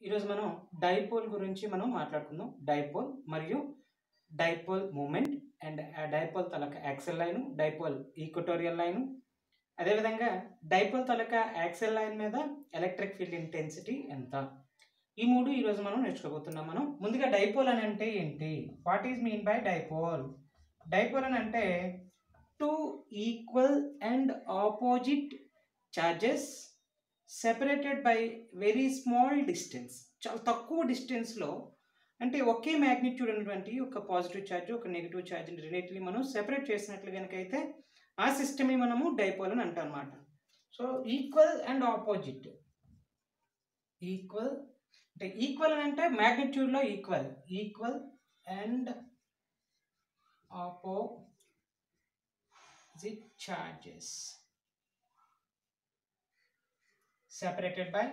ఈరోజు మనం డైపోల్ గురించి మనం మాట్లాడుకుందాం డైపోల్ మరియు డైపోల్ మూమెంట్ అండ్ ఆ డైపోల్ తలక axial line dipole equatorial line అదేవిధంగా డైపోల్ తలక యాక్సెల్ లైన్ మీద ఎలక్ట్రిక్ ఫీల్డ్ ఇంటెన్సిటీ ఎంత ఈ మూడు ఈరోజు మనం నేర్చుకోబోతున్నాం మనం ముందుగా డైపోల్ అని అంటే ఏంటి what is mean by dipole dipole అని అంటే two equal and opposite charges separated by very small distance చాలా తక్కువ డిస్టెన్స్లో అంటే ఒకే మ్యాగ్నిట్యూడ్ ఉన్నటువంటి ఒక పాజిటివ్ ఛార్జ్ ఒక నెగిటివ్ ఛార్జ్ రెండింటిని మనం సెపరేట్ చేసినట్లు కనుక అయితే ఆ సిస్టమ్ని మనము డైపోల్ అని అంటాం అనమాట so equal and opposite equal అంటే ఈక్వల్ అని అంటే మ్యాగ్నిట్యూడ్లో equal equal and opposite charges separated by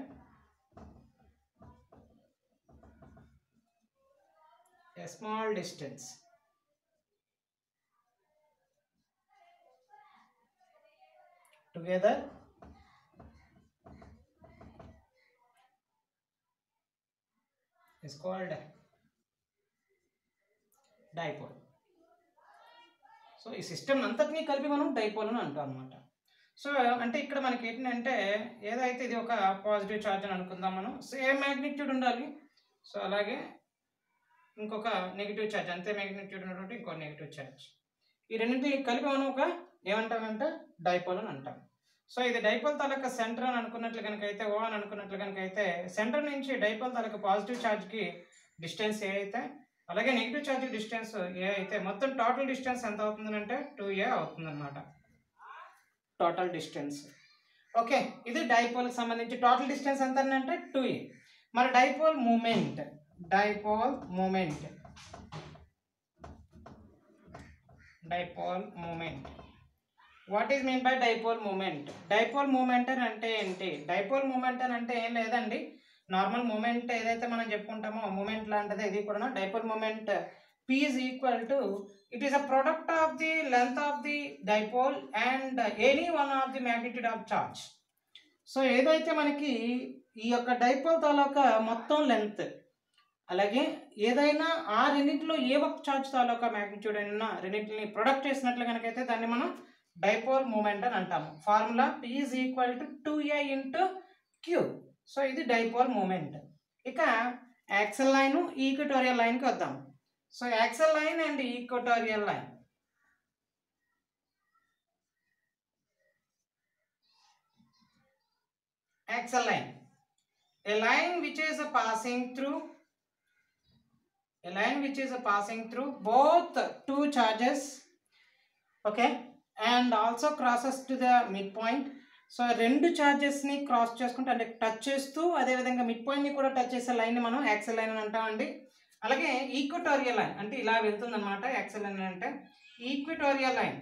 a small distance together is called dipole so ఈ సిస్టమ్ అంతటినీ కలిపి మనం డైపోల్ అని అంటాం అనమాట సో అంటే ఇక్కడ మనకి ఏంటంటే ఏదైతే ఇది ఒక పాజిటివ్ ఛార్జ్ అని అనుకుందాం మనం సేమ్ మ్యాగ్నిట్యూడ్ ఉండాలి సో అలాగే ఇంకొక నెగిటివ్ ఛార్జ్ అంతే మ్యాగ్నిట్యూడ్ ఉన్నటువంటి ఇంకో నెగిటివ్ ఛార్జ్ ఈ రెండింటిని కలిపి మనం ఒక ఏమంటామంటే డైపోల్ అని అంటాం సో ఇది డైపోల్ తాలూకా సెంటర్ అని అనుకున్నట్లు కనుక అయితే ఓ అని అనుకున్నట్లు కనుక అయితే సెంటర్ నుంచి డైపోల్ తాలూకా పాజిటివ్ ఛార్జ్కి డిస్టెన్స్ ఏ అయితే అలాగే నెగిటివ్ ఛార్జ్ డిస్టెన్స్ ఏ అయితే మొత్తం టోటల్ డిస్టెన్స్ ఎంత అవుతుంది అంటే టూ ఏ అవుతుంది అనమాట టోటల్ డిస్టెన్స్ ఓకే ఇది డైపోల్కి సంబంధించి టోటల్ డిస్టెన్స్ ఎంత అంటే టూ ఏ మరి dipole moment dipole moment dipole moment what is mean by dipole moment dipole moment అని అంటే ఏంటి డైపోల్ మూమెంట్ అని అంటే ఏం లేదండి నార్మల్ మూమెంట్ ఏదైతే మనం చెప్పుకుంటామో మూమెంట్ లాంటిది ఇది కూడా dipole moment p is equal to it is a product of the length of the dipole and any one of the magnitude of charge so ఏదైతే మనకి ఈ యొక్క డైపోల్ తాలూకా మొత్తం లెంత్ అలాగే ఏదైనా ఆ రెండింటిలో ఏ ఒక్క ఛార్జ్ తాలూకా మ్యాగ్నిట్యూడ్ అయినా రెండింటిని ప్రొడక్ట్ చేసినట్లు కనుకైతే దాన్ని మనం డైపోల్ మూమెంట్ అని అంటాము formula p is equal to two a into q so ఇది డైపోల్ మూమెంట్ ఇక యాక్సెల్ లైన్ ఈక్వటోరియల్ లైన్కి వద్దాం so axial line and equatorial line axle line a line which is a passing through a line which is a passing through both two charges okay and also crosses to the midpoint so రెండు ఛార్జెస్ని cross చేసుకుంటూ అంటే touch చేస్తూ అదేవిధంగా mid పాయింట్ని కూడా touch చేసే లైన్ని మనం యాక్సెల్ లైన్ అని అంటామండి అలాగే ఈక్వటోరియల్ లైన్ అంటే ఇలా వెళ్తుంది అనమాట యాక్సెల్ లైన్ అంటే equatorial line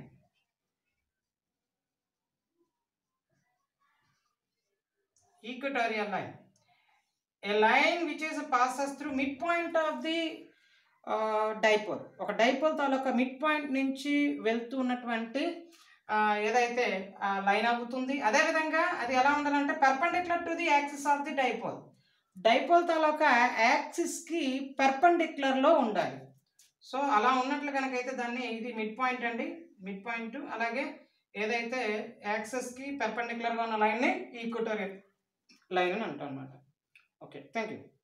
equatorial line a line which is passes through midpoint of the uh, dipole ఒక డైపోల్ తాలూకా మిడ్ పాయింట్ నుంచి వెళ్తూ ఉన్నటువంటి ఆ, ఏదైతే లైన్ అవుతుంది అదేవిధంగా అది ఎలా ఉండాలంటే perpendicular to the axis of the dipole dipole తాలూకా యాక్సిస్కి పర్పెండిక్యులర్లో ఉండాలి సో అలా ఉన్నట్లు కనుకైతే దాన్ని ఇది మిడ్ పాయింట్ అండి మిడ్ పాయింట్ అలాగే ఏదైతే యాక్సెస్కి పర్పెండిక్యులర్గా ఉన్న లైన్ని ఈక్వటోరియల్ లైన్ అని అంటాం అనమాట ఓకే థ్యాంక్ యూ